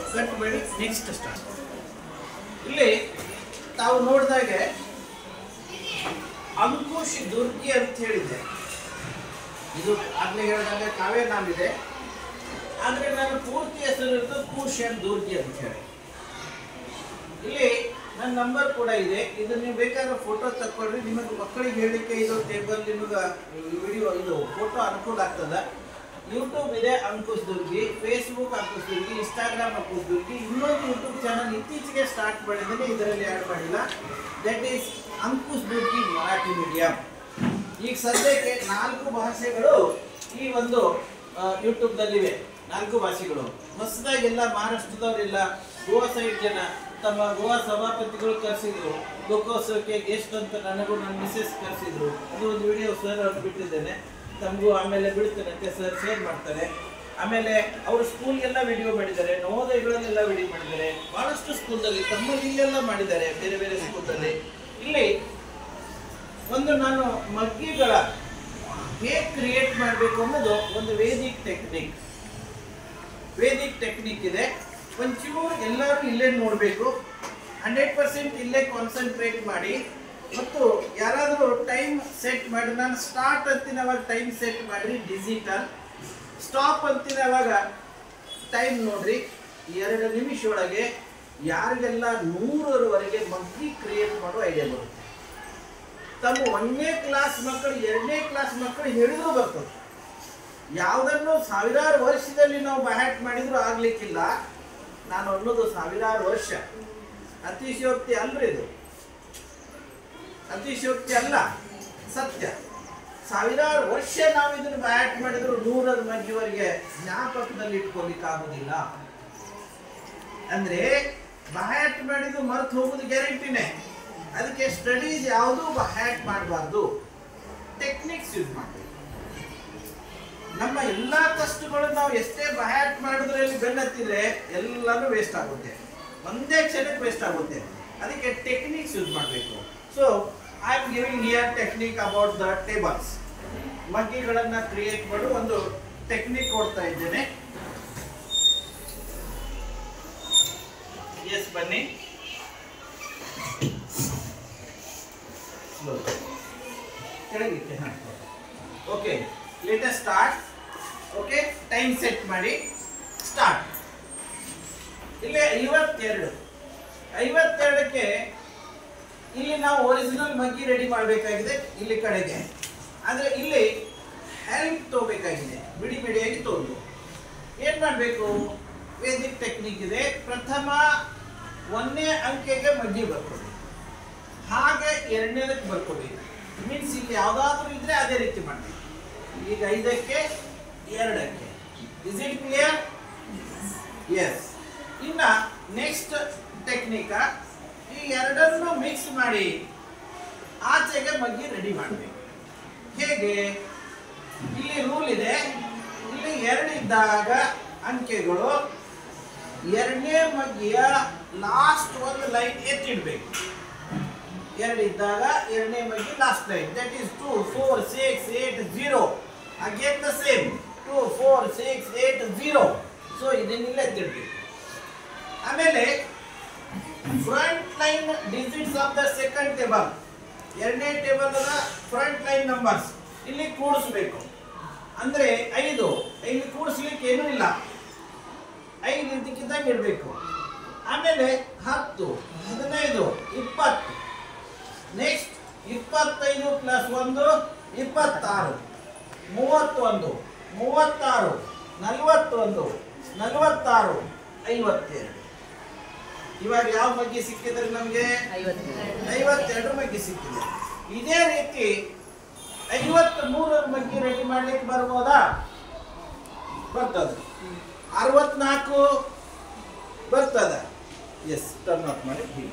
Cut ಮಾಡಿ next start ಇಲ್ಲಿ ತಾವು ನೋಡಿದಾಗೆ ಅಂಕುಶ್ ದುರ್ಗಿ ಅಂತ ಹೇಳಿದೆ ಇದು ಆಗ್ಲೇ ಹೇಳಿದಾಗ ಕಾವೇ ನಾಮಿದೆ ಆದ್ರೆ ನನ್ನ ಪೂರ್ತಿ ಹೆಸರು ಇರೋದು ಕುಶನ್ ದುರ್ಗಿ ಅಂತ ಹೇಳಿ ಇಲ್ಲಿ ನನ್ನ ನಂಬರ್ ಕೂಡ ಇದೆ ಇದು ನೀವು ಬೇಕಾದ್ರೆ ಫೋಟೋ ತಕ್ಕೊಳ್ರಿ ನಿಮಗೆ ಮಕ್ಕಳಿಗೆ ಹೇಳಲಿಕ್ಕೆ ಇದು ಟೇಬಲ್ ನಿಮಗೆ ವಿಡಿಯೋ ಇದು ಫೋಟೋ ಅನುಕೂಲ ಆಗ್ತದ ಯೂಟ್ಯೂಬ್ ಇದೆ ಅಂಕುಶ್ ದುರ್ಗಿ ಫೇಸ್ಬುಕ್ ಅಂಕುಶ್ ದುರ್ಗಿ ಇನ್ಸ್ಟಾಗ್ರಾಮ್ ಅಂಕುಶ್ ದುರ್ಗಿ ಇನ್ನೊಂದು ಯೂಟ್ಯೂಬ್ ಚಾನಲ್ ಇತ್ತೀಚೆಗೆ ಸ್ಟಾರ್ಟ್ ಮಾಡಿದ್ದೀನಿ ಇದರಲ್ಲಿ ಆ್ಯಡ್ ಮಾಡಿಲ್ಲ that is Ankush Durgi Marathi medium ಈಗ ಸದ್ಯಕ್ಕೆ ನಾಲ್ಕು ಭಾಷೆಗಳು ಈ ಒಂದು ಯೂಟ್ಯೂಬ್ನಲ್ಲಿವೆ ನಾಲ್ಕು ಭಾಷೆಗಳು ಹೊಸದಾಗೆಲ್ಲ ಮಹಾರಾಷ್ಟ್ರದವರೆಲ್ಲ ಗೋವಾ ಸೈಡ್ ಜನ ತಮ್ಮ ಗೋವಾ ಸಭಾಪತಿಗಳು ಕರೆಸಿದ್ರು ಲೋಕೋತ್ಸವಕ್ಕೆ ಗೆಸ್ಟ್ ಅಂತ ನನಗೂ ನನ್ನ ಮಿಸೆಸ್ ಕರೆಸಿದ್ರು ಅದು ಒಂದು ವಿಡಿಯೋ ಸರ್ ಅವ್ರು ಬಿಟ್ಟಿದ್ದೇನೆ ತಮಗೂ ಆಮೇಲೆ ಬಿಡ್ತೇನೆ ಸರ್ ಶೇರ್ ಮಾಡ್ತಾರೆ ಆಮೇಲೆ ಅವರು ಸ್ಕೂಲ್ಗೆಲ್ಲ ವಿಡಿಯೋ ಮಾಡಿದ್ದಾರೆ ನವೋದಯಗಳಲ್ಲೆಲ್ಲ ವಿಡಿಯೋ ಮಾಡಿದ್ದಾರೆ ಬಹಳಷ್ಟು ಸ್ಕೂಲ್ದಲ್ಲಿ ತಮ್ಮಲ್ಲಿ ಇಲ್ಲೆಲ್ಲ ಮಾಡಿದ್ದಾರೆ ಬೇರೆ ಬೇರೆ ಸ್ಕೂಲ್ನಲ್ಲಿ ಇಲ್ಲಿ ಒಂದು ನಾನು ಮಗ್ಗಿಗಳ ಹೇಗೆ ಕ್ರಿಯೇಟ್ ಮಾಡಬೇಕು ಅನ್ನೋದು ಒಂದು ವೇದಿಕ್ ಟೆಕ್ನಿಕ್ ವೇದಿಕ್ ಟೆಕ್ನಿಕ್ ಇದೆ ಒಂಚೂರು ಎಲ್ಲರೂ ಇಲ್ಲೇ ನೋಡಬೇಕು ಹಂಡ್ರೆಡ್ ಪರ್ಸೆಂಟ್ ಇಲ್ಲೇ ಕಾನ್ಸಂಟ್ರೇಟ್ ಮಾಡಿ ಮತ್ತು ಯಾರಾದರೂ ಟೈಮ್ ಸೆಟ್ ಮಾಡಿ ನಾನು ಸ್ಟಾರ್ಟ್ ಅಂತೀನಿ ಅವಾಗ ಟೈಮ್ ಸೆಟ್ ಮಾಡಿರಿ ಡಿಜಿಟಲ್ ಸ್ಟಾಪ್ ಅಂತೀನಿ ಅವಾಗ ಟೈಮ್ ನೋಡ್ರಿ ಎರಡು ನಿಮಿಷ ಒಳಗೆ ಯಾರಿಗೆಲ್ಲ ನೂರರವರೆಗೆ ಮಗ್ಗಿ ಕ್ರಿಯೇಟ್ ಮಾಡೋ ಐಡಿಯಾ ಬರುತ್ತೆ ತಮ್ಮ ಒಂದನೇ ಕ್ಲಾಸ್ ಮಕ್ಕಳು ಎರಡನೇ ಕ್ಲಾಸ್ ಮಕ್ಕಳು ಹೇಳಿದ್ರು ಬರ್ತದೆ ಯಾವುದನ್ನು ಸಾವಿರಾರು ವರ್ಷದಲ್ಲಿ ನಾವು ಬಹ್ಯಾಟ್ ಮಾಡಿದ್ರು ಆಗ್ಲಿಕ್ಕಿಲ್ಲ ನಾನು ಅನ್ನೋದು ಸಾವಿರಾರು ವರ್ಷ ಅತಿಶಯೋಕ್ತಿ ಅಲ್ರಿ ಇದು ಅತಿಶಯೋಕ್ತಿ ಅಲ್ಲ ಸತ್ಯ ಸಾವಿರಾರು ವರ್ಷ ನಾವು ಇದನ್ನು ಬಹ್ಯಾಟ್ ಮಾಡಿದ್ರು ನೂರರ ಮಧ್ಯವರೆಗೆ ಜ್ಞಾಪಕದಲ್ಲಿ ಇಟ್ಕೊಲಿಕ್ಕಾಗುದಿಲ್ಲ ಅಂದ್ರೆ ಬಹ್ಯಾಟ್ ಮಾಡಿದ್ದು ಮರ್ತು ಹೋಗುದು ಗ್ಯಾರಂಟಿನೇ ಅದಕ್ಕೆ ಸ್ಟಡೀಸ್ ಯಾವುದೂ ಬಹ್ಯಾಟ್ ಮಾಡಬಾರ್ದು ಟೆಕ್ನಿಕ್ಸ್ ಯೂಸ್ ಮಾಡಬೇಕು ನಮ್ಮ ಎಲ್ಲಾ ಕಷ್ಟಗಳು ನಾವು ಎಷ್ಟೇ ಬಹ್ಯಾಟ್ ಮಾಡಿದ್ರಲ್ಲಿ ಬೆನ್ನತ್ತಿದ್ರೆ ಎಲ್ಲಾನು ವೇಸ್ಟ್ ಆಗುತ್ತೆ ಒಂದೇ ಕ್ಷಣಕ್ಕೆ ವೇಸ್ಟ್ ಆಗುತ್ತೆ ಅದಕ್ಕೆ ಟೆಕ್ನಿಕ್ಸ್ ಯೂಸ್ ಮಾಡಬೇಕು so I am giving here technique about the tables ಮಗ್ಗಿಗಳನ್ನ ಕ್ರಿಯೇಟ್ ಮಾಡೋ ಒಂದು ಟೆಕ್ನಿಕ್ ಕೊಡ್ತಾ ಇದ್ದೇನೆ ಎಸ್ ಬನ್ನಿ Slow. ಕೆಳಗಿಕ್ಕೆ ಹಾಂ okay latest start okay time set ಮಾಡಿ ಸ್ಟಾರ್ಟ್ ಇಲ್ಲಿ ಐವತ್ತೆರಡು ಐವತ್ತೆರಡಕ್ಕೆ ಇಲ್ಲಿ ನಾವು ಒರಿಜಿನಲ್ ಮಗ್ಗಿ ರೆಡಿ ಮಾಡಬೇಕಾಗಿದೆ ಇಲ್ಲಿ ಕಡೆಗೆ ಆದರೆ ಇಲ್ಲಿ ಹೆಲ್ಪ್ ತಗೋಬೇಕಾಗಿದೆ ಬಿಡಿ ಬಿಡಿಯಾಗಿ ತೋದು ಏನು ಮಾಡಬೇಕು ವೇದಿಕ್ ಟೆಕ್ನಿಕ್ ಇದೆ ಪ್ರಥಮ ಒಂದನೇ ಅಂಕೆಗೆ ಮಗ್ಗಿ ಬರ್ಕೊಡಿ ಹಾಗೆ ಎರಡನೇದಕ್ಕೆ ಬರ್ಕೊಡಿ ಮೀನ್ಸ್ ಇಲ್ಲಿ ಯಾವುದಾದ್ರೂ ಇದ್ರೆ ಅದೇ ರೀತಿ ಮಾಡಬೇಕು ಈಗ ಐದಕ್ಕೆ ಎರಡಕ್ಕೆ ಇಸ್ ಇಟ್ ಕ್ಲಿಯರ್ ಎಸ್ ಇನ್ನ ನೆಕ್ಸ್ಟ್ ಟೆಕ್ನಿಕ ಈ ಎರಡನ್ನು ಮಿಕ್ಸ್ ಮಾಡಿ ಆಚೆಗೆ ಮಗ್ಗಿ ರೆಡಿ ಮಾಡಬೇಕು ಹೇಗೆ ಇಲ್ಲಿ ರೂಲ್ ಇದೆ ಇಲ್ಲಿ ಎರಡು ಇದ್ದಾಗ ಅಂಕೆಗಳು ಎರಡನೇ ಮಗ್ಗಿಯ ಲಾಸ್ಟ್ ಒಂದು ಲೈನ್ ಎತ್ತಿಡ್ಬೇಕು ಎರಡು ಇದ್ದಾಗ ಎರಡನೇ ಮಗ್ಗಿ last line that is two four six eight zero again the same two four six eight zero so ಇದನ್ನೆಲ್ಲ ಎತ್ತಿಡ್ಬೇಕು ಆಮೇಲೆ front line digits of the second table ಎರಡನೇ ಟೇಬಲ್ ಫ್ರಂಟ್ ಲೈನ್ ನಂಬರ್ಸ್ ಇಲ್ಲಿ ಕೂಡಿಸ್ಬೇಕು ಅಂದ್ರೆ ಐದು ಇಲ್ಲಿ ಕೂಡಿಸ್ಲಿಕ್ಕೆ ಏನೂ ಇಲ್ಲ ಐದು ಇದಕ್ಕಿದ್ದಂಗೆ ಇರಬೇಕು ಆಮೇಲೆ ಹತ್ತು ಹದಿನೈದು ಇಪ್ಪತ್ತು ನೆಕ್ಸ್ಟ್ ಇಪ್ಪತ್ತೈದು ಪ್ಲಸ್ ಒಂದು ಇಪ್ಪತ್ತಾರು ಮೂವತ್ತೊಂದು ಮೂವತ್ತಾರು ನಲವತ್ತೊಂದು ನಲವತ್ತಾರು ಐವತ್ತೆರಡು ಇವಾಗ ಯಾವ ಬಗ್ಗೆ ಸಿಕ್ಕಿದ್ರೆ ನಮಗೆ ಐವತ್ತೆರಡು ಬಗ್ಗೆ ಸಿಕ್ಕಿದೆ ಇದೇ ರೀತಿ ಐವತ್ತ್ ಮೂರರ ಬಗ್ಗೆ ರೆಡಿ ಮಾಡ್ಲಿಕ್ಕೆ ಬರ್ಬೋದಾ ಬರ್ತದೆ ಅರವತ್ನಾಲ್ಕು ಬರ್ತದ ಎಸ್ ಟರ್ನ್ ಔಟ್ ಮಾಡಿ ಹೀಗೆ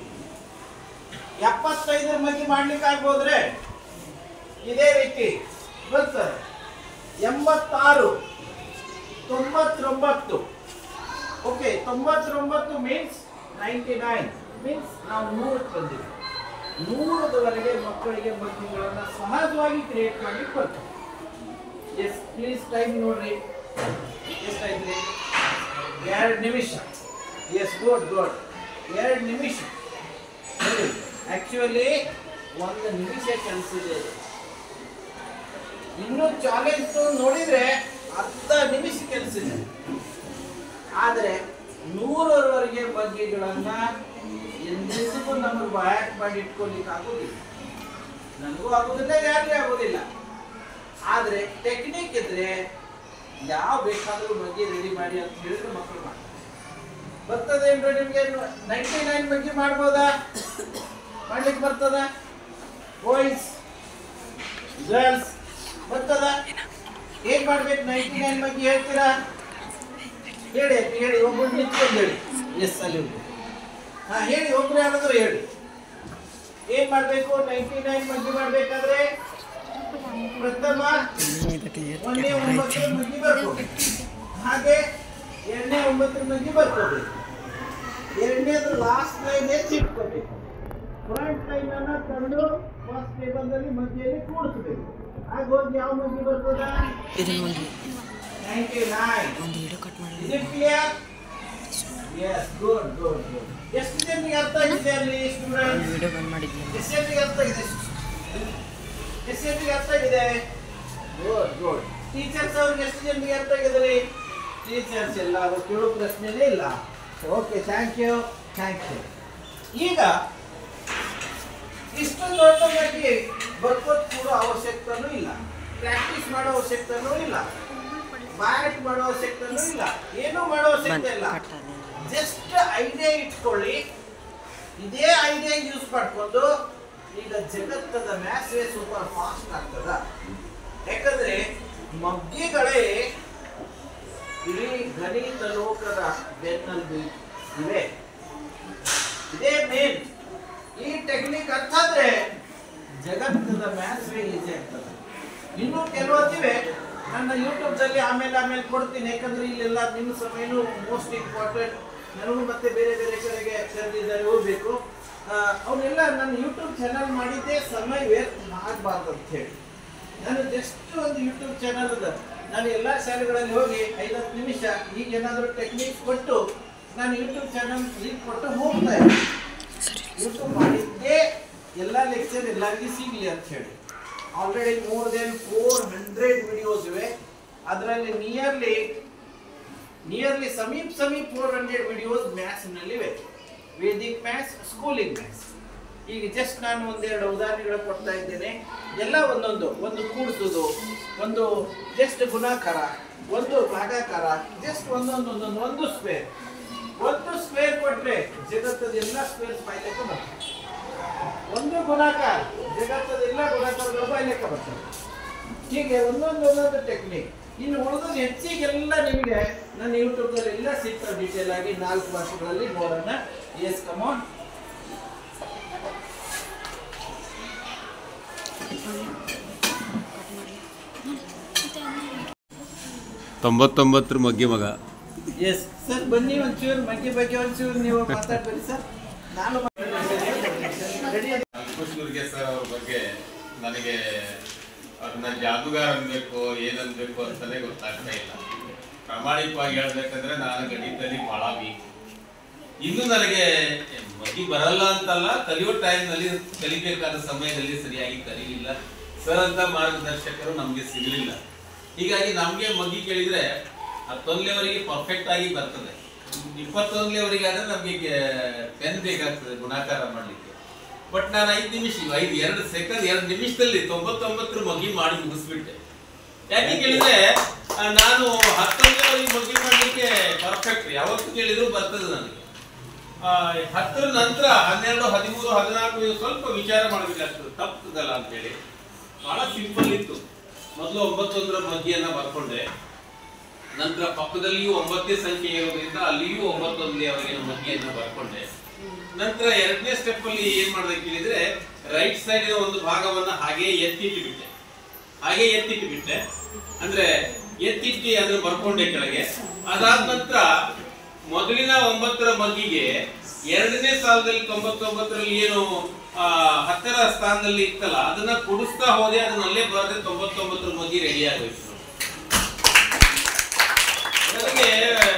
ಎಪ್ಪತ್ತೈದರ ಬಗ್ಗೆ ಮಾಡ್ಲಿಕ್ಕೆ ಆಗ್ಬೋದ್ರೆ ಇದೇ ರೀತಿ ಬರ್ತದೆ ಎಂಬತ್ತಾರು ತೊಂಬತ್ತೊಂಬತ್ತು ಓಕೆ ತೊಂಬತ್ತೊಂಬತ್ತು ಮೀನ್ಸ್ ನೈಂಟಿ ನೈನ್ ಮೀನ್ಸ್ ನಾವು ನೂರಕ್ಕೆ ಬಂದಿವಿ ನೂರದವರೆಗೆ ಮಕ್ಕಳಿಗೆ ಬಗ್ಗಿಗಳನ್ನು ಸಹಜವಾಗಿ ಕ್ರಿಯೇಟ್ ಮಾಡ್ಲಿಕ್ಕೆ ಬರ್ತದೆ ಎಸ್ ಪ್ಲೀಸ್ ಟೈಮ್ ನೋಡ್ರಿ ಎಷ್ಟಾಯ್ತ್ರಿ ಎರಡು ನಿಮಿಷ ಎಸ್ ಗುಡ್ ಗುಡ್ ಎರಡು ನಿಮಿಷ ಆಕ್ಚುಲಿ ಒಂದು ನಿಮಿಷ ಕೆಲಸ ಇದೆ ಇನ್ನೂ ಚಾಲೆಂಜ್ ನೋಡಿದ್ರೆ ಅರ್ಧ ನಿಮಿಷ ಕೆಲಸ ಇದೆ ಆದರೆ ನೂರರವರೆಗೆ ಬಗ್ಗೆಗಳನ್ನ ಎಂದೆಂದಿಗೂ ನಮಗೆ ಬಾಯಾಕ್ ಮಾಡಿ ಇಟ್ಕೊಳ್ಲಿಕ್ಕೆ ಆಗೋದಿಲ್ಲ ನನಗೂ ಆಗೋದಿಲ್ಲ ಯಾರಿಗೂ ಆಗೋದಿಲ್ಲ ಆದರೆ ಟೆಕ್ನಿಕ್ ಇದ್ರೆ ಯಾವ ಬೇಕಾದ್ರೂ ಬಗ್ಗೆ ರೆಡಿ ಮಾಡಿ ಅಂತ ಹೇಳಿದ್ರೆ ಮಕ್ಕಳು ಮಾಡ್ತಾರೆ ಬರ್ತದೆ ಏನ್ರಿ ನಿಮ್ಗೆ ನೈಂಟಿ ನೈನ್ ಬಗ್ಗೆ ಮಾಡ್ಬೋದಾ ಮಾಡ್ಲಿಕ್ಕೆ ಬರ್ತದ ಬಾಯ್ಸ್ ಗರ್ಲ್ಸ್ ಬರ್ತದ ಹೇಗ್ ಮಾಡ್ಬೇಕು ನೈಂಟಿ ನೈನ್ ಬಗ್ಗೆ ಹೇಳ್ತೀರಾ ಹೇಳಿ ಅಪ್ಪಿ, ಹೇಳಿ ಒಬ್ಬರು ನಿಂತ್ಕೊಂಡು ಹೇಳಿ ಎಸ್ ಅಲ್ಲಿ ಉಂಟು ಹಾ ಹೇಳಿ ಒಬ್ರು ಯಾರಾದ್ರೂ ಹೇಳಿ ಏನ್ ಮಾಡ್ಬೇಕು ನೈಂಟಿ ನೈನ್ ಬಗ್ಗೆ ಮಾಡ್ಬೇಕಾದ್ರೆ ಪ್ರಥಮ ಒಂದೇ ಒಂಬತ್ತರ ಮಗ್ಗಿ ಬರ್ಕೋಬೇಕು ಹಾಗೆ ಎರಡನೇ ಒಂಬತ್ತರ ಮಗ್ಗಿ ಬರ್ಕೋಬೇಕು ಎರಡನೇದು ಲಾಸ್ಟ್ ಲೈನ್ ಎತ್ತಿ ಇಟ್ಕೋಬೇಕು ಫ್ರಂಟ್ ಲೈನ್ ಅನ್ನ ತಂದು ಫಸ್ಟ್ ಟೇಬಲ್ದಲ್ಲಿ ಮಧ್ಯದಲ್ಲಿ ಕೂಡಿಸ್ಬೇಕು ಆಗ ಹೋಗಿ ಯಾವ ಮಗ್ಗಿ ಬರ್ತದ ಇದನ್ನ ಒಂದು ನೈಂಟಿ ನೈನ್ ಒಂದು ವಿಡಿಯೋ ಕಟ್ ಮಾಡಿ Is it clear? Yes, good, good, good. ಎಷ್ಟು ಜನರಿಗೆ ಅರ್ಥ ಆಗಿದೆ ಅಲ್ಲಿ ಸ್ಟೂಡೆಂಟ್ ವಿಡಿಯೋ ಬಂದ್ ಮಾಡಿದ್ನಿ ಎಷ್ಟು ಜನರಿಗೆ ಅರ್ಥ ಆಗಿದೆ ಎಷ್ಟು ಜನರಿಗೆ ಅರ್ಥ ಆಗಿದೆ ಗುಡ್ ಗುಡ್ ಟೀಚರ್ಸ್ ಅವ್ರಿಗೆ ಎಷ್ಟು ಜನರಿಗೆ ಅರ್ಥ ಆಗಿದ್ದಾರೆ ಟೀಚರ್ಸ್ ಎಲ್ಲ ಅವರು ಕೇಳೋ ಪ್ರಶ್ನೆನೇ ಇಲ್ಲ okay thank you thank you ಈಗ ಇಷ್ಟು ದೊಡ್ಡದಾಗಿ ಬರ್ಕೋತ್ ಕೂಡ ಅವಶ್ಯಕತೆನೂ ಇಲ್ಲ ಪ್ರಾಕ್ಟೀಸ್ ಮಾಡೋ ಅವಶ್ಯಕತೆನೂ ಇಲ್ಲ ಬ್ಯಾಟ್ ಮಾಡೋ ಅವಶ್ಯಕತೆನೂ ಇಲ್ಲ ಏನೂ ಮಾಡೋ ಬಂದ್ ಅವಶ್ಯಕತೆ ಇಲ್ಲ ಕಟ್ ಆದ ಜಸ್ಟ್ ಐಡಿಯಾ ಇಟ್ಕೊಳ್ಳಿ ಇದೇ ಐಡಿಯಾ ಯೂಸ್ ಮಾಡ್ಕೊಂಡು ಈಗ ಜಗತ್ತದ ಮ್ಯಾಥ್ಸ್ ಸೂಪರ್ ಫಾಸ್ಟ್ ಆಗ್ತದ ಯಾಕಂದ್ರೆ ಮಗ್ಗಿಗಳೇ ಇಡೀ ಗಣಿತ ಲೋಕದ ಬೆನ್ನಲ್ಲಿ ಇವೆ ಇದೇ ಮೇನ್ ಈ ಟೆಕ್ನಿಕ್ ಅರ್ಥ ಆದ್ರೆ ಜಗತ್ತದ ಮ್ಯಾಥ್ಸ್ ಈಸಿ ಆಗ್ತದೆ ಇನ್ನೂ ಕೆಲವೊತ್ತಿವೆ ನನ್ನ ಯೂಟ್ಯೂಬ್ದಲ್ಲಿ ಆಮೇಲೆ ಆಮೇಲೆ ಕೊಡ್ತೀನಿ ಯಾಕಂದ್ರೆ ಇಲ್ಲೆಲ್ಲ ನಿಮ್ಮ ಸಮಯನೂ ಮೋಸ್ಟ್ ಇಂಪಾರ್ಟೆಂಟ್ ನನಗೂ ಮತ್ತೆ ಬೇರೆ ಬೇರೆ ಕಡೆಗೆ ಕರೆದಿದ್ದಾರೆ ಹೋಗ್ಬೇಕು ಅವನ್ನೆಲ್ಲ ನನ್ನ ಯೂಟ್ಯೂಬ್ ಚಾನಲ್ ಮಾಡಿದ್ದೆ ಸಮಯ ವ್ಯರ್ಥ ಮಾಡಬಾರ್ದು ಅಂತ ಹೇಳಿ ನಾನು ಜಸ್ಟ್ ಒಂದು ಯೂಟ್ಯೂಬ್ ಚಾನಲ್ ಅದ ನಾನು ಎಲ್ಲ ಶಾಲೆಗಳಲ್ಲಿ ಹೋಗಿ ಐವತ್ತು ನಿಮಿಷ ಈಗ ಏನಾದರೂ ಟೆಕ್ನಿಕ್ ಕೊಟ್ಟು ನಾನು ಯೂಟ್ಯೂಬ್ ಚಾನಲ್ ಲೀಕ್ ಕೊಟ್ಟು ಹೋಗ್ತಾ ಇದ್ದೆ ಯೂಟ್ಯೂಬ್ ಮಾಡಿದ್ದೇ ಎಲ್ಲ ಲೆಕ್ಚರ್ ಎಲ್ಲರಿಗೂ ಸಿಗಲಿ ಅಂತ ಹೇಳಿ already more then four hundred videos ಇವೆ ಅದರಲ್ಲಿ ನಿಯರ್ಲಿ ನಿಯರ್ಲಿ ಸಮೀಪ್ ಸಮೀಪ್ ಫೋರ್ ಹಂಡ್ರೆಡ್ ವಿಡಿಯೋಸ್ ಮ್ಯಾಥ್ಸ್ನಲ್ಲಿವೆ ವೇದಿಕ್ ಮ್ಯಾಥ್ಸ್ ಸ್ಕೂಲಿಂಗ್ ಮ್ಯಾಥ್ಸ್ ಈಗ ಜಸ್ಟ್ ನಾನು ಒಂದೆರಡು ಉದಾಹರಣೆಗಳು ಕೊಡ್ತಾ ಇದ್ದೇನೆ ಎಲ್ಲ ಒಂದೊಂದು ಒಂದು ಕೂಡಿಸೋದು ಒಂದು ಜಸ್ಟ್ ಗುಣಾಕಾರ ಒಂದು ಭಾಗಾಕಾರ ಜಸ್ಟ್ ಒಂದೊಂದು ಒಂದೊಂದು ಒಂದು ಸ್ಕ್ವೇರ್ ಒಂದು ಸ್ಕ್ವೇರ್ ಕೊಟ್ರೆ ಜಗತ್ತದ ಎಲ್ಲ ಸ್ಕ್ವೇರ್ಸ್ ಬಾಯ್ಲೆಕ್ಕ ಬರ್ತದೆ ಒಂದು ಗುಣಾಕಾರ ಜಗತ್ತದ ಎಲ್ಲ ಗುಣಾಕಾರಗಳು ಬಾಯ್ಲೆಕ್ಕ ಬರ್ತದೆ ಹೀಗೆ ಒಂದೊಂದು ಒಂದೊಂದು ಟೆಕ್ನಿಕ್ ಇನ್ನು ಉಳಿದದ್ದು ಹೆಚ್ಚಿಗೆಲ್ಲ ನಿಮಗೆ ನನ್ನ ಯೂಟ್ಯೂಬ್ನಲ್ಲಿ ಎಲ್ಲ ಸಿಗ್ತವೆ ಡೀಟೇಲ್ ಆಗಿ ನಾಲ್ಕು ಭಾಷೆಗಳಲ್ಲಿ ನೋಡೋಣ ಎಸ್ ಕಮಾನ್ ತೊಂಬತ್ತೊಂಬತ್ತರ ಮಗ್ಗಿ ಮಗ ಎಸ್ ಸರ್ ಬನ್ನಿ ಒಂಚೂರು ಬಗ್ಗೆ ಬಗ್ಗೆ ಒಂಚೂರು ನೀವು ಮಾತಾಡ್ಬೇಡಿ ಸರ್ ನಾನು ರೆಡಿ ಅಂಕುಶ್ಗುರ್ಗೆ ಸರ್ ಅವ್ರ ಬಗ್ಗೆ ನನಗೆ ಅವ್ರನ್ನ ಜಾದುಗಾರ ಅನ್ಬೇಕು ಏನನ್ಬೇಕು ಅಂತಾನೆ ಗೊತ್ತಾಗ್ತಾ ಇಲ್ಲ ಪ್ರಾಮಾಣಿಕವಾಗಿ ಹೇಳ್ಬೇಕಂದ್ರೆ ನಾನು ಗಣಿತದಲ್ಲಿ ಬಹಳ ವೀಕ್ ಇನ್ನು ನನಗೆ ಮಗ್ಗಿ ಬರಲ್ಲ ಅಂತಲ್ಲ ಕಲಿಯೋ ಟೈಮ್ನಲ್ಲಿ ಕಲಿಬೇಕಾದ ಸಮಯದಲ್ಲಿ ಸರಿಯಾಗಿ ಕಲಿಲಿಲ್ಲ ಸರ್ ಅಂತ ಮಾರ್ಗದರ್ಶಕರು ನಮಗೆ ಸಿಗಲಿಲ್ಲ ಹೀಗಾಗಿ ನಮಗೆ ಮಗ್ಗಿ ಕೇಳಿದ್ರೆ ಹತ್ತೊಂದನೇವರೆಗೆ ಪರ್ಫೆಕ್ಟ್ ಆಗಿ ಬರ್ತದೆ ಇಪ್ಪತ್ತೊಂದನೇವರೆಗೆ ಆದ್ರೆ ನಮಗೆ ಪೆನ್ ಬೇಕಾಗ್ತದೆ ಗುಣಾಕಾರ ಮಾಡಲಿಕ್ಕೆ ಬಟ್ ನಾನು ಐದು ನಿಮಿಷ ಐದು ಎರಡು ಸೆಕೆಂಡ್ ಎರಡು ನಿಮಿಷದಲ್ಲಿ ತೊಂಬತ್ತೊಂಬತ್ತರ ಮಗಿ ಮಾಡಿ ಮುಗಿಸ್ಬಿಟ್ಟೆ ಯಾಕೆ ಕೇಳಿದ್ರೆ ಆ, ನಾನು ಹತ್ತೊಂದನೇವರೆಗೆ ಮಗಿ ಮಾಡಲಿಕ್ಕೆ ಪರ್ಫೆಕ್ಟ್ ಯಾವತ್ತು ಕೇಳಿದ್ರು ಬರ್ತದೆ ನನಗೆ ಆ, ಹತ್ತರ ನಂತರ ಹನ್ನೆರಡು ಹದಿಮೂರು ಹದಿನಾಲ್ಕು ಇವು ಸ್ವಲ್ಪ ವಿಚಾರ ಮಾಡಬೇಕಾಗ್ತದೆ ತಪ್ಪುದಲ್ಲ ಅಂತೇಳಿ ಬಹಳ ಸಿಂಪಲ್ ಇತ್ತು ಮೊದಲು ಒಂಬತ್ತೊಂದರ ಮಗ್ಗಿಯನ್ನ ಬರ್ಕೊಂಡೆ ನಂತರ ಪಕ್ಕದಲ್ಲಿಯೂ ಒಂಬತ್ತನೇ ಸಂಖ್ಯೆ ಇರೋದ್ರಿಂದ ಅಲ್ಲಿಯೂ ಒಂಬತ್ತೊಂದನೇ ಅವರಿಗೆ ಮಗ್ಗಿಯನ್ನ ಬರ್ಕೊಂಡೆ ನಂತರ ಎರಡನೇ ಸ್ಟೆಪ್ ಅಲ್ಲಿ ಏನ್ ಮಾಡ್ದೆ ಕೇಳಿದ್ರೆ ರೈಟ್ ಸೈಡ್ ಒಂದು ಭಾಗವನ್ನ ಹಾಗೆ ಎತ್ತಿಟ್ಟು ಬಿಟ್ಟೆ ಹಾಗೆ ಎತ್ತಿಟ್ಟು ಬಿಟ್ಟೆ ಅಂದ್ರೆ ಎತ್ತಿಟ್ಟು ಅದನ್ನ ಬರ್ಕೊಂಡೆ ಕೆಳಗೆ ಅದಾದ ನಂತರ ಮೊದಲಿನ ಒಂಬತ್ತರ ಮಗ್ಗಿಗೆ ಎರಡನೇ ಸಾಲದಲ್ಲಿ ತೊಂಬತ್ತೊಂಬತ್ತರಲ್ಲಿ ಏನು ಆ, ಹತ್ತರ ಸ್ಥಾನದಲ್ಲಿ ಇತ್ತಲ್ಲ ಅದನ್ನ ಕುಡಿಸ್ತಾ ಹೋದೆ ಅದನ್ನಲ್ಲೇ ಬರದೆ ತೊಂಬತ್ತೊಂಬತ್ತರ ಮಗ್ಗಿ ರೆಡಿ ಆಗೋಯ್ತು ನನಗೆ ಬಹಳ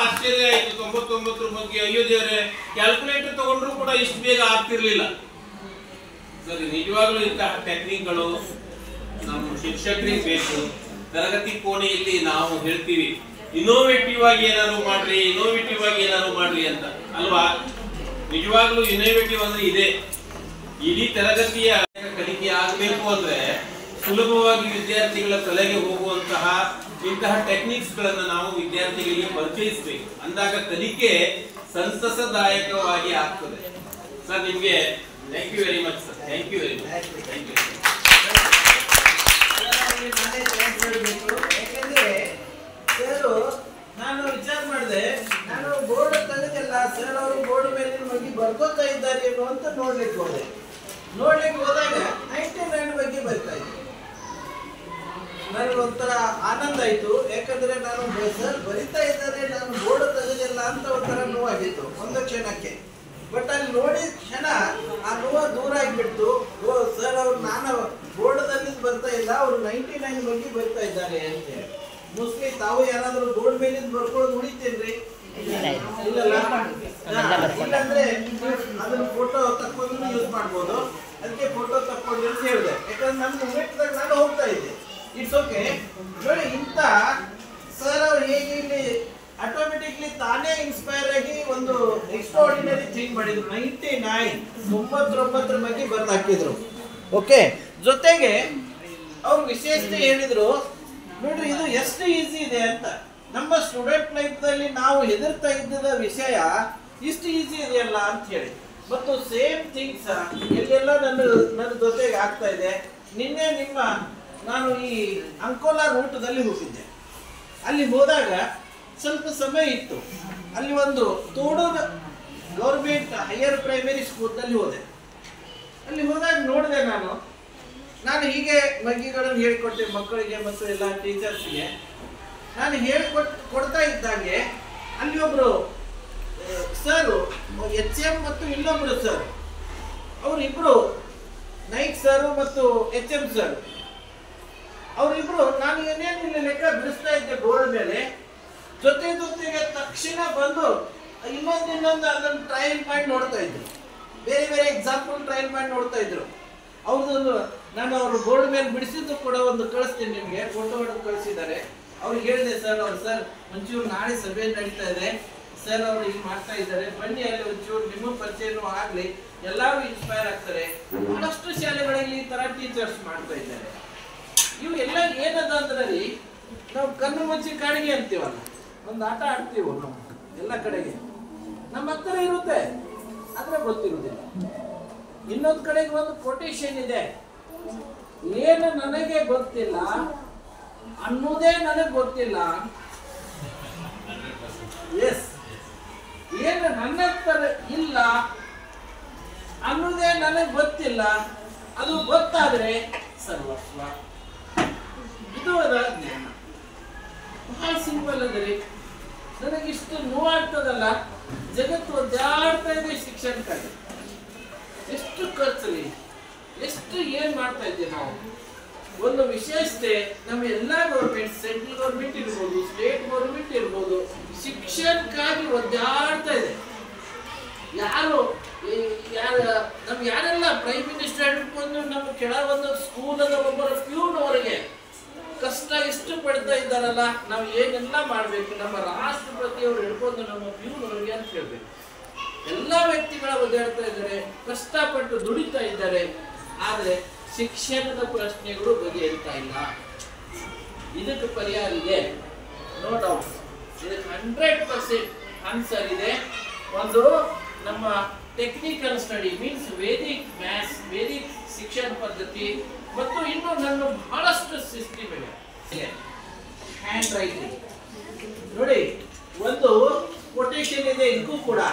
ಆಶ್ಚರ್ಯ ಆಯ್ತು ತೊಂಬತ್ತೊಂಬತ್ತರ ಬಗ್ಗೆ ಅಯ್ಯೋ ದೇವರೇ ಕ್ಯಾಲ್ಕುಲೇಟರ್ ತಗೊಂಡ್ರು ಕೂಡ ಇಷ್ಟು ಬೇಗ ಆಗ್ತಿರ್ಲಿಲ್ಲ ಸರಿ ನಿಜವಾಗ್ಲೂ ಇಂತಹ ಟೆಕ್ನಿಕ್ಗಳು ನಮ್ಮ ಶಿಕ್ಷಕರಿಗೆ ಬೇಕು ತರಗತಿ ಕೋಣೆಯಲ್ಲಿ ನಾವು ಹೇಳ್ತೀವಿ ಇನೋವೇಟಿವ್ ಆಗಿ ಏನಾದ್ರು ಮಾಡ್ರಿ ಇನೋವೇಟಿವ್ ಆಗಿ ಏನಾದ್ರು ಮಾಡ್ರಿ ಅಂತ ಅಲ್ವಾ ನಿಜವಾಗ್ಲೂ ಇನೋವೇಟಿವ್ ಅಂದ್ರೆ ಇದೆ ಇಡೀ ತರಗತಿಯ ಕಲಿಕೆ ಆಗಬೇಕು ಅಂದ್ರೆ ಸುಲಭವಾಗಿ ವಿದ್ಯಾರ್ಥಿಗಳ ತಲೆಗೆ ಹೋಗುವಂತಹ ಇಂತಹ ಟೆಕ್ನಿಕ್ಸ್ ಗಳನ್ನ ನಾವು ವಿದ್ಯಾರ್ಥಿಗಳಿಗೆ ಪರಿಚಯಿಸಬೇಕು ಅಂದಾಗ ಕಲಿಕೆ ಸಂತಸದಾಯಕವಾಗಿ ಆಗ್ತದೆ ಸರ್ ನಿಮ್ಗೆ thank you very much sir thank you very much thank you ಅವರಿಗೆ ನಾನೇ thanks ಹೇಳ್ಬೇಕು. ಯಾಕಂದ್ರೆ ಸರ್ ನಾನು ವಿಚಾರ ಮಾಡಿದೆ ನಾನು ಬೋರ್ಡ್ ತೆಗೆದಿಲ್ಲ ಸರ್ ಅವರು ಬೋರ್ಡ್ ಮೇಲಿನ ಬಗ್ಗೆ ಬರ್ಕೋತಾ ಇದ್ದಾರೆ ಏನೋ ಅಂತ ನೋಡ್ಲಿಕ್ಕೆ ಹೋದೆ ನೋಡ್ಲಿಕ್ಕೆ ಹೋದಾಗ ನೈಂಟಿ ನೈನ್ ಬಗ್ಗೆ ಬರ್ತಾ ಇದ್ದೆ ನನಗೆ ಒಂಥರ ಆನಂದ ಆಯ್ತು ಯಾಕಂದ್ರೆ ನಾನು ಸರ್ ಬರಿತಾ ಇದ್ದಾರೆ ನಾನು ಬೋರ್ಡ್ ತೆಗೆದಿಲ್ಲ ಅಂತ ಒಂಥರ ನೋವಾಗಿತ್ತು ಒಂದು ಕ್ಷಣಕ್ಕೆ ಬಟ್ ಅಲ್ಲಿ ನೋಡಿದ ಕ್ಷಣ ಆ ನೋವು ದೂರ ಆಗಿಬಿಡ್ತು ಓ ಸರ್ ಅವ್ರು ನಾನು ಬೋರ್ಡ್ದಲ್ಲಿ ಬರ್ತಾ ಇಲ್ಲ ಅವ್ರು ನೈಂಟಿ ನೈನ್ ಬಗ್ಗೆ ಬರ್ತಾ ಇದ್ದಾರೆ ಅಂತ ಹೇಳಿ ಮೋಸ್ಟ್ಲಿ ತಾವು ಯಾರಾದ್ರೂ ಬೋರ್ಡ್ ಮೇಲಿಂದ ಬರ್ಕೊಳ್ಳೋದು ಉಳಿತೇನ್ರಿ ಇಲ್ಲಲ್ಲ ಹಾ, ಇಲ್ಲಾಂದ್ರೆ ಅದನ್ನ ಫೋಟೋ ತಕ್ಕೊಂಡು ಯೂಸ್ ಮಾಡ್ಬೋದು ಅದಕ್ಕೆ ಫೋಟೋ ತಕ್ಕೊಂಡು ಅಂತ ಹೇಳಿದೆ ಯಾಕಂದ್ರೆ ನನ್ನ ಮೂಮೆಂಟ್ದಾಗ ನಾನು ಹೋಗ್ತಾ ಇದ್ದೆ ಇಟ್ಸ್ ಓಕೆ ನೋಡಿ ಇಂಥ ಸರ್ ಅವ್ರು ಹೇಗೆ ಇಲ್ಲಿ ಆಟೋಮೆಟಿಕ್ಲಿ ತಾನೇ ಇನ್ಸ್ಪೈರ್ ಆಗಿ ಒಂದು ಎಕ್ಸ್ಟ್ರಾರ್ಡಿನರಿ ಥಿಂಗ್ ಮಾಡಿದ್ರು ನೈಂಟಿ ನೈನ್ ತೊಂಬತ್ತೊಂಬತ್ತರ ಬಗ್ಗೆ ಬರ್ದು ಹಾಕಿದ್ರು ಓಕೆ ಜೊತೆಗೆ ಅವ್ರು ವಿಶೇಷತೆ ಹೇಳಿದ್ರು ನೋಡ್ರಿ ಇದು ಎಷ್ಟು ಈಸಿ ಇದೆ ಅಂತ ನಮ್ಮ ಸ್ಟೂಡೆಂಟ್ ಲೈಫ್ದಲ್ಲಿ ನಾವು ಹೆದರ್ತಾ ಇದ್ದದ ವಿಷಯ ಇಷ್ಟು ಈಸಿ ಇದೆಯಲ್ಲ ಅಂತ ಹೇಳಿ ಮತ್ತು ಸೇಮ್ ಥಿಂಗ್ಸ್ ಎಲ್ಲೆಲ್ಲ ನನ್ನ ನನ್ನ ಜೊತೆಗೆ ಆಗ್ತಾ ಇದೆ ನಿನ್ನೆ ನಿಮ್ಮ ನಾನು ಈ ಅಂಕೋಲಾ ರೂಟದಲ್ಲಿ ಹೋಗಿದ್ದೆ ಅಲ್ಲಿ ಹೋದಾಗ ಸ್ವಲ್ಪ ಸಮಯ ಇತ್ತು ಅಲ್ಲಿ ಒಂದು ತೋಡೂರು ಗೌರ್ಮೆಂಟ್ ಹೈಯರ್ ಪ್ರೈಮರಿ ಸ್ಕೂಲ್ನಲ್ಲಿ ಹೋದೆ ಅಲ್ಲಿ ಹೋದಾಗ ನೋಡಿದೆ ನಾನು ನಾನು ಹೀಗೆ ಮಗ್ಗಿಗಳನ್ನು ಹೇಳಿಕೊಟ್ಟೆ ಮಕ್ಕಳಿಗೆ ಮತ್ತು ಎಲ್ಲ ಟೀಚರ್ಸ್ಗೆ ನಾನು ಹೇಳ್ಕೊಟ್ ಕೊಡ್ತಾ ಇದ್ದಂಗೆ ಅಲ್ಲಿ ಒಬ್ರು ಸರ್ ಎಚ್ ಎಂ ಮತ್ತು ಇನ್ನೊಬ್ರು ಸರ್ ಅವರಿಬ್ರು ನೈಟ್ ಸರ್ ಮತ್ತು ಎಚ್ ಎಂ ಸರ್ ಅವರಿಬ್ರು ನಾನು ಏನೇನು ಇಲ್ಲಿ ಲೆಕ್ಕ ಬಿಡಿಸ್ತಾ ಇದ್ದೆ ಬೋರ್ಡ್ ಮೇಲೆ ಜೊತೆ ಜೊತೆಗೆ ತಕ್ಷಣ ಬಂದು ಇನ್ನೊಂದು ಇನ್ನೊಂದು ಅದನ್ನು ಟ್ರಯಲ್ ಮಾಡಿ ನೋಡ್ತಾ ಇದ್ರು ಬೇರೆ ಬೇರೆ ಎಕ್ಸಾಂಪಲ್ ಟ್ರಯಲ್ ಮಾಡಿ ನೋಡ್ತಾ ಇದ್ರು ಅವ್ರದ್ದೊಂದು ನಾನು ಅವ್ರ ಬೋರ್ಡ್ ಮೇಲೆ ಬಿಡಿಸಿದ್ದು ಕೂಡ ಒಂದು ಕಳಿಸ್ತೀನಿ ನಿಮಗೆ ಫೋಟೋ ಹೊಡೆದು ಕಳಿಸಿದ್ದಾರೆ ಅವ್ರಿಗೆ ಹೇಳಿದೆ ಸರ್ ಅವ್ರು ಸರ್ ಒಂಚೂರು ನಾಳೆ ಸಭೆ ನಡೀತಾ ಇದೆ ಸರ್ ಅವರು ಈಗ ಮಾಡ್ತಾ ಇದ್ದಾರೆ ಬನ್ನಿ ಅಲ್ಲಿ ಒಂಚೂರು ನಿಮ್ಮ ಪರಿಚಯನೂ ಆಗಲಿ ಎಲ್ಲರೂ ಇನ್ಸ್ಪೈರ್ ಆಗ್ತಾರೆ ಬಹಳಷ್ಟು ಶಾಲೆಗಳಲ್ಲಿ ಈ ಥರ ಟೀಚರ್ಸ್ ಮಾಡ್ತಾ ಇದ್ದಾರೆ ಇವು ಎಲ್ಲ ಏನದ ಅಂದ್ರೆ ರೀ ನಾವು ಕಣ್ಣು ಮುಚ್ಚಿ ಕಾಣಿಗೆ ಅಂತೀವಲ್ಲ ಒಂದು ಆಟ ಆಡ್ತೀವಿ ನಾವು ಎಲ್ಲ ಕಡೆಗೆ ನಮ್ಮ ಹತ್ತಿರ ಇರುತ್ತೆ ಆದ್ರೆ ಗೊತ್ತಿರುವುದಿಲ್ಲ ಇನ್ನೊಂದು ಕಡೆಗೆ ಒಂದು ಕೊಟೇಶನ್ ಇದೆ ಏನು ನನಗೆ ಗೊತ್ತಿಲ್ಲ ಅನ್ನೋದೇ ನನಗೆ ಗೊತ್ತಿಲ್ಲ ಎಸ್ ಏನು ನನ್ನ ಹತ್ರ ಇಲ್ಲ ಅನ್ನೋದೇ ನನಗೆ ಗೊತ್ತಿಲ್ಲ ಅದು ಗೊತ್ತಾದ್ರೆ ಸರ್ವಸ್ವ ಇದು ಅದ ಜ್ಞಾನ ಬಹಳ ಸಿಂಪಲ್ ಅದರಿ ನನಗಿಷ್ಟು ನೋವಾಗ್ತದಲ್ಲ ಜಗತ್ತು ಒದ್ದಾಡ್ತಾ ಇದೆ ಶಿಕ್ಷಣಕ್ಕಾಗಿ ಎಷ್ಟು ಖರ್ಚು ರೀ ಎಷ್ಟು ಏನ್ ಮಾಡ್ತಾ ಇದ್ದೀವಿ ನಾವು ಒಂದು ವಿಶೇಷತೆ ನಮ್ಮ ಎಲ್ಲಾ ಗೌರ್ಮೆಂಟ್ ಸೆಂಟ್ರಲ್ ಗೌರ್ಮೆಂಟ್ ಇರ್ಬೋದು ಸ್ಟೇಟ್ ಗೌರ್ಮೆಂಟ್ ಇರ್ಬೋದು ಶಿಕ್ಷಣಕ್ಕಾಗಿ ಒದ್ದಾಡ್ತಾ ಇದೆ ಯಾರು ಈ- ಯಾರ ನಮ್ಗೆ ಯಾರೆಲ್ಲ ಪ್ರೈಮ್ ಮಿನಿಸ್ಟರ್ ಹಿಡ್ಕೊಂಡು ನಮ್ಮ ಕೆಳ ಒಂದು ಸ್ಕೂಲದ ಒಬ್ಬರ ಪ್ಯೂನ್ವರೆಗೆ ಕಷ್ಟ ಎಷ್ಟು ಪಡ್ತಾ ಇದ್ದಾರಲ್ಲ ನಾವು ಏನೆಲ್ಲ ಮಾಡಬೇಕು ನಮ್ಮ ರಾಷ್ಟ್ರಪತಿಯವರು ಹಿಡ್ಕೊಂಡು ನಮ್ಮ ಪ್ಯೂನ್ವರೆಗೆ ಅಂತ ಹೇಳ್ಬೇಕು ಎಲ್ಲ ವ್ಯಕ್ತಿಗಳ ಒದ್ದಾಡ್ತಾ ಇದ್ದಾರೆ ಕಷ್ಟಪಟ್ಟು ದುಡಿತಾ ಇದ್ದಾರೆ ಆದರೆ ಶಿಕ್ಷಣದ ಪ್ರಶ್ನೆಗಳು ಬಗೆಹರಿತಾ ಇಲ್ಲ ಇದಕ್ಕೆ ಪರಿಹಾರ ಇದೆ ನೋ ಡೌಟ್ ಇದಕ್ಕೆ ಹಂಡ್ರೆಡ್ ಪರ್ಸೆಂಟ್ ಆನ್ಸರ್ ಇದೆ ಒಂದು ನಮ್ಮ technical study means Vedic maths Vedic ಶಿಕ್ಷಣ ಪದ್ಧತಿ ಮತ್ತು ಇನ್ನು ನನ್ನ ಬಹಳಷ್ಟು ಸಿಸ್ಟಮ್ ಇವೆ ಹ್ಯಾಂಡ್ ರೈಟಿಂಗ್ ನೋಡಿ ಒಂದು ಕೊಟೇಶನ್ ಇದೆ ಇದಕ್ಕೂ ಕೂಡ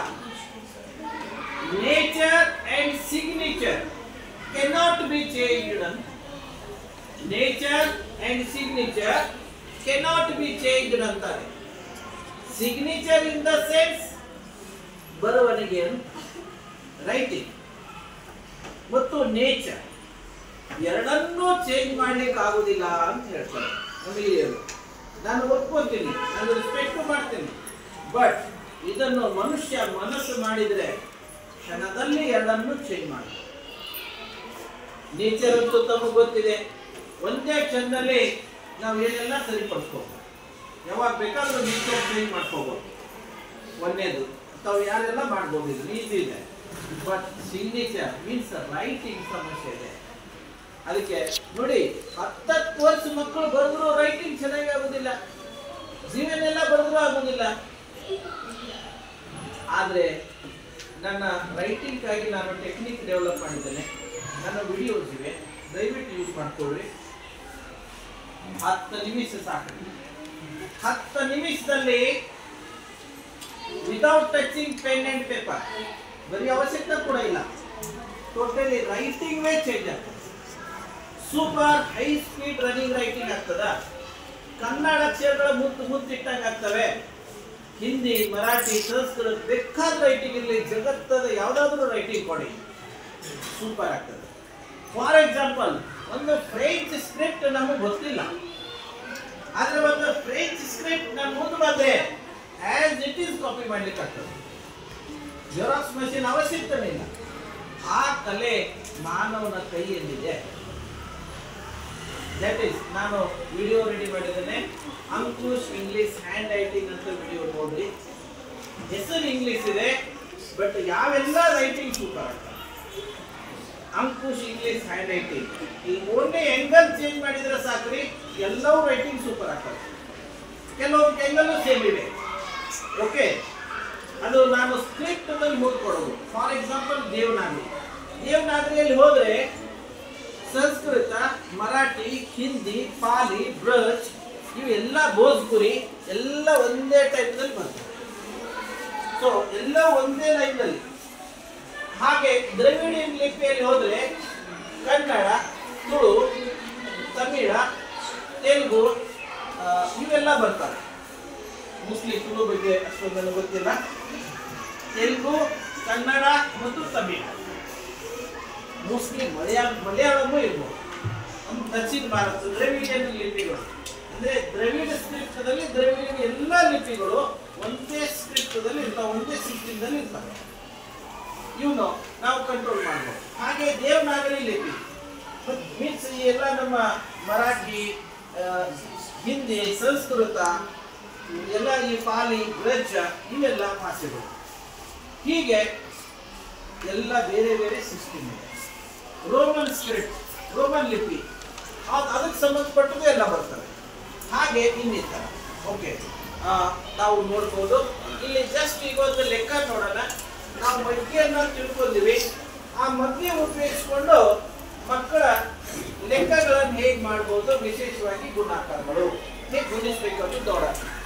nature and signature cannot be changed ಅಂತ nature and signature cannot be changed ಅಂತಾರೆ ಸಿಗ್ನೇಚರ್ ಇನ್ ದ ಸೆನ್ಸ್ ಬರವಣಿಗೆ ರೈಟಿಂಗ್ ಮತ್ತು ನೇಚರ್ ಎರಡನ್ನೂ ಚೇಂಜ್ ಮಾಡ್ಲಿಕ್ಕೆ ಆಗುದಿಲ್ಲ ಅಂತ ಹೇಳ್ತಾರೆ ನಮ್ಮ ಹಿರಿಯರು ನಾನು ಒಪ್ಕೊತೀನಿ ನಾನು ರೆಸ್ಪೆಕ್ಟ್ ಮಾಡ್ತೀನಿ ಬಟ್ ಇದನ್ನು ಮನುಷ್ಯ ಮನಸ್ಸು ಮಾಡಿದರೆ ಕ್ಷಣದಲ್ಲಿ ಎರಡನ್ನು ಚೇಂಜ್ ಮಾಡಿ ನೇಚರ್ ಅಂತೂ ತಮಗೆ ಗೊತ್ತಿದೆ ಒಂದೇ ಕ್ಷಣದಲ್ಲಿ ನಾವು ಏನೆಲ್ಲ ಸರಿಪಡಿಸ್ಕೋಬೋದು ಯಾವಾಗ ಬೇಕಾದ್ರೂ ನೇಚರ್ ಚೇಂಜ್ ಮಾಡ್ಕೋಬೋದು ಒಂದೇದು ತಾವು ಯಾರೆಲ್ಲ ಮಾಡ್ಬೋದು ಇದು ಈಸಿ ಇದೆ ಬಟ್ ಸಿಗ್ನೇಚರ್ ಮೀನ್ಸ್ ರೈಟಿಂಗ್ ಸಮಸ್ಯೆ ಇದೆ ಅದಕ್ಕೆ ನೋಡಿ ಹತ್ತತ್ತು ವರ್ಷ ಮಕ್ಕಳು ಬರೆದ್ರು ರೈಟಿಂಗ್ ಚೆನ್ನಾಗಿ ಆಗುದಿಲ್ಲ ಜೀವನ ಎಲ್ಲ ಬರೆದ್ರು ಆಗುದಿಲ್ಲ ಆದ್ರೆ ನನ್ನ ರೈಟಿಂಗ್ಗಾಗಿ ನಾನು ಟೆಕ್ನಿಕ್ ಡೆವಲಪ್ ಮಾಡಿದ್ದೇನೆ ನನ್ನ ವಿಡಿಯೋಸ್ ಇವೆ ದಯವಿಟ್ಟು ಯೂಸ್ ಮಾಡ್ಕೊಳ್ರಿ ಹತ್ತು ನಿಮಿಷ ಸಾಕು ಹತ್ತು ನಿಮಿಷದಲ್ಲಿ without touching pen and paper ಬರೀ ಅವಶ್ಯಕತೆ ಕೂಡ ಇಲ್ಲ ಟೋಟಲಿ ರೈಟಿಂಗ್ ವೇ ಚೇಂಜ್ ಆಗ್ತದೆ super high speed running writing ಆಗ್ತದ ಕನ್ನಡ ಅಕ್ಷರಗಳ ಮುತ್ತು ಮುತ್ತಿಟ್ಟಂಗೆ ಆಗ್ತವೆ ಹಿಂದಿ ಮರಾಠಿ ಸಂಸ್ಕೃತ ಬೇಕಾದ ರೈಟಿಂಗ್ ಇರಲಿ ಜಗತ್ತದ ಯಾವ್ದಾದ್ರು ರೈಟಿಂಗ್ ಕೊಡಿ ಸೂಪರ್ ಆಗ್ತದೆ ಫಾರ್ ಎಕ್ಸಾಂಪಲ್ ಒಂದು ಫ್ರೆಂಚ್ ಸ್ಕ್ರಿಪ್ಟ್ ನಮಗೆ ಗೊತ್ತಿಲ್ಲ ಆದ್ರೆ ಒಂದು ಫ್ರೆಂಚ್ ಸ್ಕ್ರಿಪ್ಟ್ ನಾನು ಮುಂದೆ ಬಂದೆ ಆಸ್ ಇಟ್ ಈಸ್ ಕಾಪಿ ಮಾಡ್ಲಿಕ್ಕೆ ಆಗ್ತದೆ ಜೆರಾಕ್ಸ್ ಮಷಿನ್ ಅವಶ್ಯಕತೆ ಇಲ್ಲ ಆ ಕಲೆ ಮಾನವನ ಕೈಯಲ್ಲಿದೆ ದಟ್ ಈಸ್ ನಾನು ವಿಡಿಯೋ ರೆಡಿ ಮಾಡಿದ್ದೇನೆ ಅಂಕುಶ್ ಇಂಗ್ಲಿಷ್ ಹ್ಯಾಂಡ್ ರೈಟಿಂಗ್ ಅಂತ ವಿಡಿಯೋ ನೋಡ್ರಿ ಹೆಸರು ಇಂಗ್ಲಿಷ್ ಇದೆ ಬಟ್ ಯಾವೆಲ್ಲ ರೈಟಿಂಗ್ ಸೂಪರ್ ಆಗ್ತದೆ ಅಂಕುಶ್ ಇಂಗ್ಲಿಷ್ ಹ್ಯಾಂಡ್ ರೈಟಿಂಗ್ ಈ ಓನ್ಲಿ ಎಂಗಲ್ ಚೇಂಜ್ ಮಾಡಿದ್ರೆ ಸಾಕ್ರಿ ಎಲ್ಲವೂ ರೈಟಿಂಗ್ ಸೂಪರ್ ಆಗ್ತದೆ ಕೆಲವೊಂದು ಎಂಗಲ್ಲು ಸೇಮ್ ಇವೆ ಓಕೆ ಅದು ನಾನು ಸ್ಕ್ರಿಪ್ಟ್ ನಲ್ಲಿ ಕೊಡೋದು ಫಾರ್ ಎಕ್ಸಾಂಪಲ್ ದೇವನಾಗರಿ ದೇವನಾಗರಿಯಲ್ಲಿ ಹೋದ್ರೆ ಸಂಸ್ಕೃತ ಮರಾಠಿ ಹಿಂದಿ ಪಾಲಿ ಬ್ರಜ್ ಇವೆಲ್ಲ ಭೋಜ್ಪುರಿ ಎಲ್ಲ ಒಂದೇ ಟೈಪ್ನಲ್ಲಿ ಬರ್ತವೆ ಸೊ ಎಲ್ಲ ಒಂದೇ ಲೈನ್ನಲ್ಲಿ ಹಾಗೆ ದ್ರವಿಡಿಯನ್ ಲಿಪಿಯಲ್ಲಿ ಹೋದ್ರೆ ಕನ್ನಡ ತುಳು ತಮಿಳ ತೆಲುಗು ಆ, ಇವೆಲ್ಲ ಬರ್ತವೆ ಮೋಸ್ಟ್ಲಿ ತುಳು ಬಗ್ಗೆ ಅಷ್ಟೊಂದು ನನಗೆ ಗೊತ್ತಿಲ್ಲ ತೆಲುಗು ಕನ್ನಡ ಮತ್ತು ತಮಿಳ ಮೋಸ್ಟ್ಲಿ ಮಲಯಾಳ ಮಲಯಾಳಮೂ ಇರ್ಬೋದು ನಮ್ಮ ದಕ್ಷಿಣ ಭಾರತ ದ್ರವಿಡಿಯನ್ ಲಿಪಿಗಳು ಅಂದ್ರೆ ದ್ರವಿಡ ಸ್ಕ್ರಿಪ್ಟದಲ್ಲಿ ದ್ರವಿಡಿಯನ್ ಎಲ್ಲ ಲಿಪಿಗಳು ಒಂದೇ ಸ್ಕ್ರಿಪ್ಟದಲ್ಲಿ ಇರ್ತಾವೆ ಒಂದೇ ಸಿಸ್ಟಮ್ದಲ್ಲಿ ಇರ್ತವೆ ಇವನು ನಾವು ಕಂಟ್ರೋಲ್ ಮಾಡ್ಬೋದು ಹಾಗೆ ದೇವನಾಗರಿ ಲಿಪಿ ಮೀನ್ಸ್ ಈ ಎಲ್ಲ ನಮ್ಮ ಮರಾಠಿ ಆ, ಹಿಂದಿ ಸಂಸ್ಕೃತ ಎಲ್ಲ ಈ ಪಾಲಿ ಬ್ರಜ ಇವೆಲ್ಲ ಭಾಷೆಗಳು ಹೀಗೆ ಎಲ್ಲ ಬೇರೆ ಬೇರೆ ಸಿಸ್ಟಮ್ ಇದೆ ರೋಮನ್ ಸ್ಕ್ರಿಪ್ಟ್ ರೋಮನ್ ಲಿಪಿ ಅದು ಅದಕ್ಕೆ ಸಂಬಂಧಪಟ್ಟದ್ದು ಎಲ್ಲ ಬರ್ತವೆ ಹಾಗೆ ಇನ್ನಿತರ ಓಕೆ ನಾವು ನೋಡ್ಬೋದು ಇಲ್ಲಿ ಜಸ್ಟ್ ಈಗ ಒಂದು ಲೆಕ್ಕ ನೋಡೋಣ ನಾವು ಮಗ್ಗೆಯನ್ನು ತಿಳ್ಕೊಂಡಿವಿ ಆ ಮಗ್ಗೆ ಉಪಯೋಗಿಸ್ಕೊಂಡು ಮಕ್ಕಳ ಲೆಕ್ಕಗಳನ್ನು ಹೇಗೆ ಮಾಡ್ಬೋದು ವಿಶೇಷವಾಗಿ ಗುಣಾಕಾರಗಳು ಹೇಗೆ ಗುಣಿಸ್ಬೇಕು ಅಂತ ನೋಡೋಣ